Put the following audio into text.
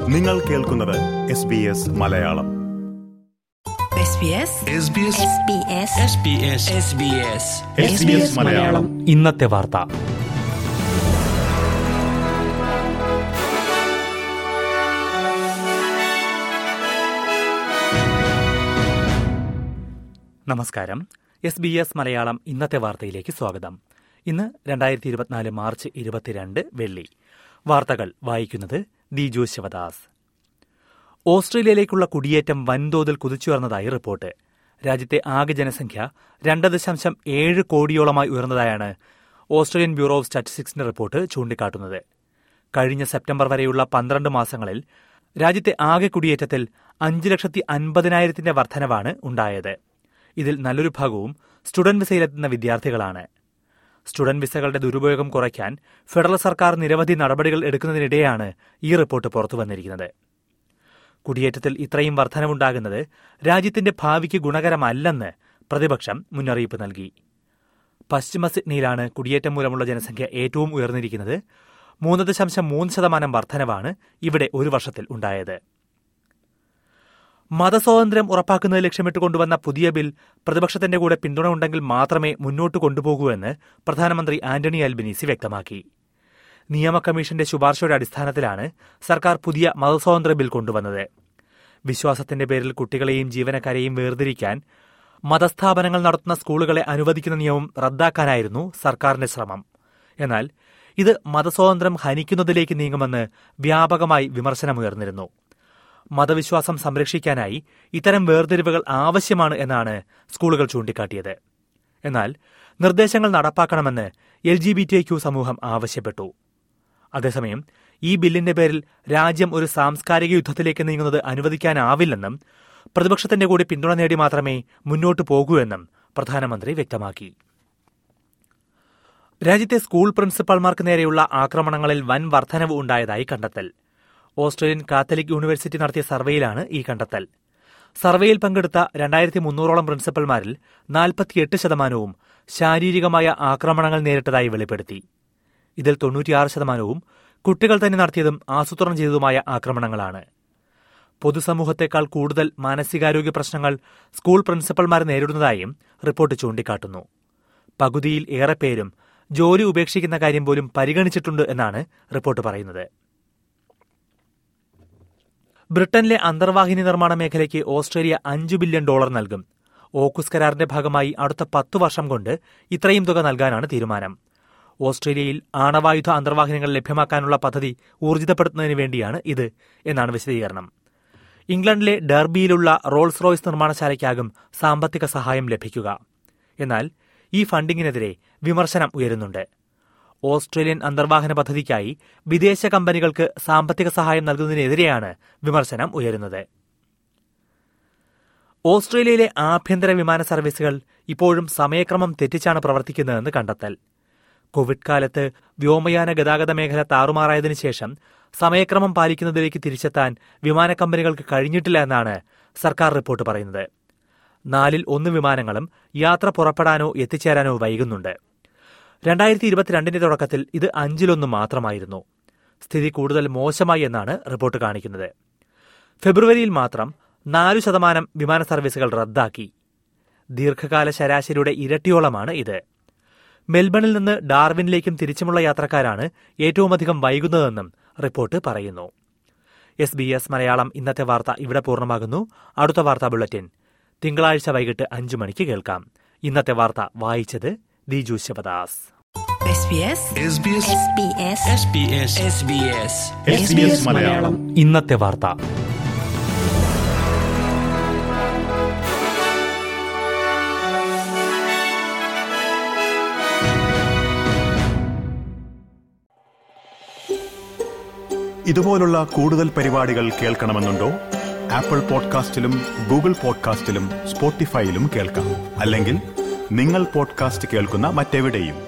നിങ്ങൾ കേൾക്കുന്നത് S B S Malayalam SBS Malayalam ഇന്നത്തെ വാർത്ത നമസ്കാരം എസ് ബി എസ് മലയാളം ഇന്നത്തെ വാർത്തയിലേക്ക് സ്വാഗതം ഇന്ന് രണ്ടായിരത്തി ഇരുപത്തിനാല് മാർച്ച് ഇരുപത്തിരണ്ട് വെള്ളി വാർത്തകൾ വായിക്കുന്നത് ദിജു ശിവദാസ് ഓസ്ട്രേലിയയിലേക്കുള്ള കുടിയേറ്റം വൻതോതിൽ കുതിച്ചുയർന്നതായി റിപ്പോർട്ട് രാജ്യത്തെ ആകെ ജനസംഖ്യ രണ്ട് ദശാംശം ഏഴ് കോടിയോളമായി ഉയർന്നതായാണ് ഓസ്ട്രേലിയൻ ബ്യൂറോ ഓഫ് സ്റ്റാറ്റിസ്റ്റിക്സിന്റെ റിപ്പോർട്ട് ചൂണ്ടിക്കാട്ടുന്നത് കഴിഞ്ഞ സെപ്റ്റംബർ വരെയുള്ള പന്ത്രണ്ട് മാസങ്ങളിൽ രാജ്യത്തെ ആകെ കുടിയേറ്റത്തിൽ അഞ്ച് ലക്ഷത്തി അൻപതിനായിരത്തിന്റെ വർധനവാണ് ഉണ്ടായത് ഇതിൽ നല്ലൊരു ഭാഗവും സ്റ്റുഡന്റ് വിസയിലെത്തുന്ന വിദ്യാർത്ഥികളാണ് സ്റ്റുഡന്റ് വിസകളുടെ ദുരുപയോഗം കുറയ്ക്കാൻ ഫെഡറൽ സർക്കാർ നിരവധി നടപടികൾ എടുക്കുന്നതിനിടെയാണ് ഈ റിപ്പോർട്ട് പുറത്തുവന്നിരിക്കുന്നത് കുടിയേറ്റത്തിൽ ഇത്രയും വർധനവുണ്ടാകുന്നത് രാജ്യത്തിന്റെ ഭാവിക്ക് ഗുണകരമല്ലെന്ന് പ്രതിപക്ഷം മുന്നറിയിപ്പ് നൽകി പശ്ചിമ സിഡ്നിയിലാണ് കുടിയേറ്റം മൂലമുള്ള ജനസംഖ്യ ഏറ്റവും ഉയർന്നിരിക്കുന്നത് മൂന്ന് ദശാംശം മൂന്ന് ശതമാനം വർധനവാണ് ഇവിടെ ഒരു വർഷത്തിൽ ഉണ്ടായത് മതസ്വാതന്ത്ര്യം ഉറപ്പാക്കുന്നത് ലക്ഷ്യമിട്ട് കൊണ്ടുവന്ന പുതിയ ബിൽ പ്രതിപക്ഷത്തിന്റെ കൂടെ പിന്തുണ ഉണ്ടെങ്കിൽ മാത്രമേ മുന്നോട്ട് കൊണ്ടുപോകൂ എന്ന് പ്രധാനമന്ത്രി ആന്റണി അൽബനീസി വ്യക്തമാക്കി നിയമ കമ്മീഷന്റെ ശുപാർശയുടെ അടിസ്ഥാനത്തിലാണ് സർക്കാർ പുതിയ മതസ്വാതന്ത്ര്യ ബിൽ കൊണ്ടുവന്നത് വിശ്വാസത്തിന്റെ പേരിൽ കുട്ടികളെയും ജീവനക്കാരെയും വേർതിരിക്കാൻ മതസ്ഥാപനങ്ങൾ നടത്തുന്ന സ്കൂളുകളെ അനുവദിക്കുന്ന നിയമം റദ്ദാക്കാനായിരുന്നു സർക്കാരിന്റെ ശ്രമം എന്നാൽ ഇത് മതസ്വാതന്ത്ര്യം ഹനിക്കുന്നതിലേക്ക് നീങ്ങുമെന്ന് വ്യാപകമായി വിമർശനമുയർന്നിരുന്നു മതവിശ്വാസം സംരക്ഷിക്കാനായി ഇത്തരം വേർതിരിവുകൾ ആവശ്യമാണ് എന്നാണ് സ്കൂളുകൾ ചൂണ്ടിക്കാട്ടിയത് എന്നാൽ നിർദ്ദേശങ്ങൾ നടപ്പാക്കണമെന്ന് L G B T Q സമൂഹം ആവശ്യപ്പെട്ടു അതേസമയം ഈ ബില്ലിന്റെ പേരിൽ രാജ്യം ഒരു സാംസ്കാരിക യുദ്ധത്തിലേക്ക് നീങ്ങുന്നത് അനുവദിക്കാനാവില്ലെന്നും പ്രതിപക്ഷത്തിന്റെ കൂടി പിന്തുണ നേടി മാത്രമേ മുന്നോട്ടു പോകൂ എന്നും പ്രധാനമന്ത്രി വ്യക്തമാക്കി രാജ്യത്തെ സ്കൂൾ പ്രിൻസിപ്പൽമാർക്ക് നേരെയുള്ള ആക്രമണങ്ങളിൽ വൻ വർധനവ് ഉണ്ടായതായി കണ്ടെത്തൽ ഓസ്ട്രേലിയൻ കാത്തലിക് യൂണിവേഴ്സിറ്റി നടത്തിയ സർവേയിലാണ് ഈ കണ്ടെത്തൽ സർവേയിൽ പങ്കെടുത്ത രണ്ടായിരത്തി മുന്നൂറോളം പ്രിൻസിപ്പൽമാരിൽ നാൽപ്പത്തിയെട്ട് ശതമാനവും ശാരീരികമായ ആക്രമണങ്ങൾ നേരിട്ടതായി വെളിപ്പെടുത്തി ഇതിൽ തൊണ്ണൂറ്റിയാറ് ശതമാനവും കുട്ടികൾ തന്നെ നടത്തിയതും ആസൂത്രണം ചെയ്തതുമായ ആക്രമണങ്ങളാണ് പൊതുസമൂഹത്തെക്കാൾ കൂടുതൽ മാനസികാരോഗ്യ പ്രശ്നങ്ങൾ സ്കൂൾ പ്രിൻസിപ്പൽമാർ നേരിടുന്നതായും റിപ്പോർട്ട് ചൂണ്ടിക്കാട്ടുന്നു പകുതിയിൽ ഏറെ പേരും ജോലി ഉപേക്ഷിക്കുന്ന കാര്യം പോലും പരിഗണിച്ചിട്ടുണ്ട് എന്നാണ് റിപ്പോർട്ട് പറയുന്നത് ബ്രിട്ടനിലെ അന്തർവാഹിനി നിർമ്മാണ മേഖലയ്ക്ക് ഓസ്ട്രേലിയ അഞ്ചു ബില്യൺ ഡോളർ നൽകും ഓക്കുസ് കരാറിന്റെ ഭാഗമായി അടുത്ത പത്ത് വർഷം കൊണ്ട് ഇത്രയും തുക നൽകാനാണ് തീരുമാനം ഓസ്ട്രേലിയയിൽ ആണവായുധ അന്തർവാഹിനികൾ ലഭ്യമാക്കാനുള്ള പദ്ധതി ഊർജിതപ്പെടുത്തുന്നതിന് വേണ്ടിയാണ് ഇത് എന്നാണ് വിശദീകരണം ഇംഗ്ലണ്ടിലെ ഡർബിയിലുള്ള റോൾസ് റോയ്സ് നിർമ്മാണശാലയ്ക്കാകും സാമ്പത്തിക സഹായം ലഭിക്കുക എന്നാൽ ഈ ഫണ്ടിങ്ങിനെതിരെ വിമർശനം ഉയരുന്നുണ്ട് ഓസ്ട്രേലിയൻ അന്തർവാഹന പദ്ധതിക്കായി വിദേശ കമ്പനികൾക്ക് സാമ്പത്തിക സഹായം നൽകുന്നതിനെതിരെയാണ് വിമർശനം ഉയരുന്നത് ഓസ്ട്രേലിയയിലെ ആഭ്യന്തര വിമാന സർവീസുകൾ ഇപ്പോഴും സമയക്രമം തെറ്റിച്ചാണ് പ്രവർത്തിക്കുന്നതെന്ന് കണ്ടെത്തൽ കോവിഡ് കാലത്ത് വ്യോമയാന ഗതാഗത മേഖല താറുമാറായതിനു ശേഷം സമയക്രമം പാലിക്കുന്നതിലേക്ക് തിരിച്ചെത്താൻ വിമാന കമ്പനികൾക്ക് കഴിഞ്ഞിട്ടില്ല എന്നാണ് സർക്കാർ റിപ്പോർട്ട് പറയുന്നത് നാലിൽ ഒന്ന് വിമാനങ്ങളും യാത്ര പുറപ്പെടാനോ എത്തിച്ചേരാനോ വൈകുന്നുണ്ട് രണ്ടായിരത്തി ഇരുപത്തിരണ്ടിന്റെ തുടക്കത്തിൽ ഇത് അഞ്ചിലൊന്ന് മാത്രമായിരുന്നു സ്ഥിതി കൂടുതൽ മോശമായി എന്നാണ് റിപ്പോർട്ട് കാണിക്കുന്നത് ഫെബ്രുവരിയിൽ മാത്രം നാലു ശതമാനം വിമാന സർവീസുകൾ റദ്ദാക്കി ദീർഘകാല ശരാശരിയുടെ ഇരട്ടിയോളമാണ് ഇത് മെൽബണിൽ നിന്ന് ഡാർവിനിലേക്കും തിരിച്ചുമുള്ള യാത്രക്കാരാണ് ഏറ്റവുമധികം വൈകുന്നതെന്നും റിപ്പോർട്ട് പറയുന്നു എസ് ബി എസ് മലയാളം ഇന്നത്തെ വാർത്ത ഇവിടെ പൂർണ്ണമാകുന്നു അടുത്ത വാർത്താ ബുള്ളറ്റിൻ തിങ്കളാഴ്ച വൈകിട്ട് അഞ്ചു മണിക്ക് കേൾക്കാം ഇന്നത്തെ വാർത്ത വായിച്ചത് ദിജു ശിവദാസ് SBS മലയാളം ഇന്നത്തെ വാർത്ത ഇതുപോലുള്ള കൂടുതൽ പരിപാടികൾ കേൾക്കണമെന്നുണ്ടോ ആപ്പിൾ പോഡ്കാസ്റ്റിലും ഗൂഗിൾ പോഡ്കാസ്റ്റിലും സ്പോട്ടിഫൈയിലും കേൾക്കാം അല്ലെങ്കിൽ നിങ്ങൾ പോഡ്കാസ്റ്റ് കേൾക്കുന്ന മറ്റെവിടെയും